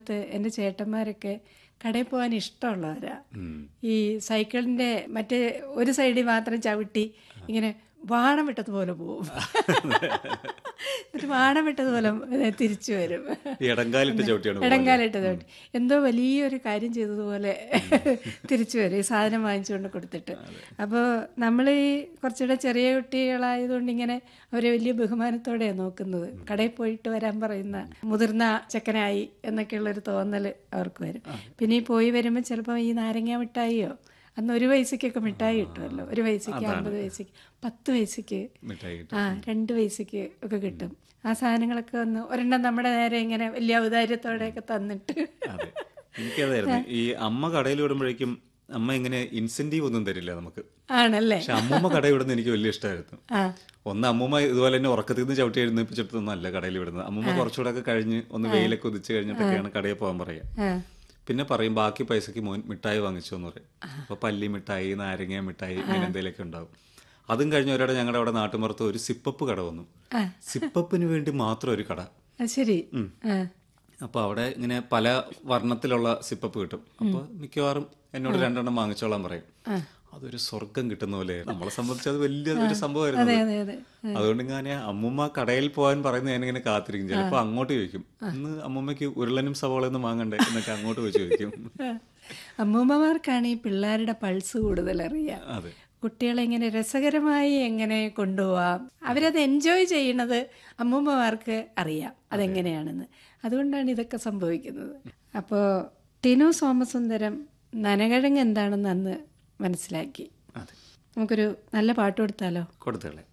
ത്ത് എൻ്റെ ചേട്ടന്മാരൊക്കെ കടയിൽ പോകാൻ ഇഷ്ടമുള്ളവരാ ഈ സൈക്കിളിന്റെ മറ്റേ ഒരു സൈഡിൽ മാത്രം ചവിട്ടി ഇങ്ങനെ വാണം വിട്ടതുപോലെ പോവും എന്നിട്ട് വാണം വിട്ടതുപോലെ തിരിച്ചു വരും ഈ ഇടങ്കാലിട്ട് ചവിട്ടിയാണ് പോകുന്നത്. ഇടങ്കാലിട്ട് ചവിട്ടി എന്തോ വലിയൊരു കാര്യം ചെയ്തതുപോലെ തിരിച്ചു വരും ഈ സാധനം വാങ്ങിച്ചുകൊണ്ട് കൊടുത്തിട്ട് അപ്പോൾ നമ്മൾ ഈ കുറച്ചുകൂടെ ചെറിയ കുട്ടികളായതുകൊണ്ട് ഇങ്ങനെ അവരെ വലിയ ബഹുമാനത്തോടെയാണ് നോക്കുന്നത് കടയിൽ പോയിട്ട് വരാൻ പറയുന്ന മുതിർന്ന ചെക്കനായി എന്നൊക്കെയുള്ളൊരു തോന്നൽ അവർക്ക് വരും പിന്നെ ഈ പോയി വരുമ്പോൾ ചിലപ്പോൾ ഈ നാരങ്ങ മിഠായിയോ അന്ന് ഒരു പൈസക്കൊക്കെ മിഠായി കിട്ടുമല്ലോ ഒരു പൈസക്ക് അമ്പത് പൈസക്ക് പത്ത് പൈസക്ക് മിഠായി കിട്ടും. ആ രണ്ട് പൈസക്ക് ഒക്കെ കിട്ടും ആ സാധനങ്ങളൊക്കെ ഒന്ന് ഒരെണ്ണം നമ്മുടെ നേരെ ഇങ്ങനെ വലിയ ഔദാര്യത്തോടെയൊക്കെ തന്നിട്ട് അതെ എനിക്കതായിരുന്നു ഈ അമ്മ കടയിൽ വിടുമ്പോഴേക്കും അമ്മ ഇങ്ങനെ ഇൻസെന്റീവ് ഒന്നും തരില്ല നമുക്ക് ആണല്ലേ പക്ഷെ അമ്മൂമ്മ കടയിൽ വിടുന്നത് എനിക്ക് വലിയ ഇഷ്ടമായിരുന്നു ആ ഒന്ന് അമ്മൂമ്മ ഇതുപോലെ തന്നെ ഉറക്കത്തിൽ നിന്ന് ചവിട്ടി എഴുന്നേപ്പിച്ചിട്ടൊന്നും അല്ല കടയിൽ വിടുന്നത് അമ്മൂമ്മ കുറച്ചുകൂടെ ഒക്കെ കഴിഞ്ഞ് ഒന്ന് വെയിലൊക്കെ ഉദിച്ച് കഴിഞ്ഞിട്ടൊക്കെയാണ് കടയിൽ പോകാൻ പറയുക ആ പിന്നെ പറയും ബാക്കി പൈസക്ക് മോൻ മിഠായി വാങ്ങിച്ചു എന്ന് പറയും അപ്പൊ പല്ലി മിഠായി നാരങ്ങ മിഠായി ഇങ്ങനെ എന്തെങ്കിലുമൊക്കെ ഉണ്ടാവും അതും കഴിഞ്ഞ ഒരാടെ ഞങ്ങളുടെ അവിടെ നാട്ടുമ്പുറത്ത് ഒരു സിപ്പപ്പ് കട വന്നു സിപ്പപ്പിന് വേണ്ടി മാത്രം ഒരു കട അത് ശരി ആ അപ്പൊ അവിടെ ഇങ്ങനെ പല വർണ്ണത്തിലുള്ള സിപ്പപ്പ് കിട്ടും അപ്പൊ മിക്കവാറും എന്നോട് രണ്ടെണ്ണം വാങ്ങിച്ചോളാൻ പറയും അതൊരു സ്വർഗം കിട്ടുന്ന പോലെ നമ്മളെ സംബന്ധിച്ച് അത് വലിയ ഒരു സംഭവമായിരുന്നു അത്. അതെ അതെ അതുകൊണ്ട് ഞാൻ അമ്മൂമ്മ കടയിൽ പോകാൻ പറയുന്നത് ഞാനിങ്ങനെ കാത്തിരിക്കും ചിലപ്പോ അങ്ങോട്ട് ചോദിക്കും ഇന്ന് അമ്മൂമ്മയ്ക്ക് ഉരുളനും സവാളയൊന്നും വാങ്ങണ്ടേ എന്നൊക്കെ അങ്ങോട്ട് പോയി ചോദിക്കും അമ്മൂമ്മമാർക്കാണ് ഈ പിള്ളേരുടെ പൾസ് കൂടുതൽ അറിയാം അതെ കുട്ടികളെ ഇങ്ങനെ രസകരമായി എങ്ങനെ കൊണ്ടുപോവാം അവരത് എൻജോയ് ചെയ്യണത് അമ്മൂമ്മമാർക്ക് അറിയാം അതെങ്ങനെയാണെന്ന് അതുകൊണ്ടാണ് ഇതൊക്കെ സംഭവിക്കുന്നത് അപ്പോൾ ടിനു സോമസുന്ദരം നനകിഴങ്ങ് എന്താണെന്ന് അന്ന് മനസ്സിലാക്കി അതെ നമുക്കൊരു നല്ല പാട്ട് കൊടുത്താലോ കൊടുത്തോളെ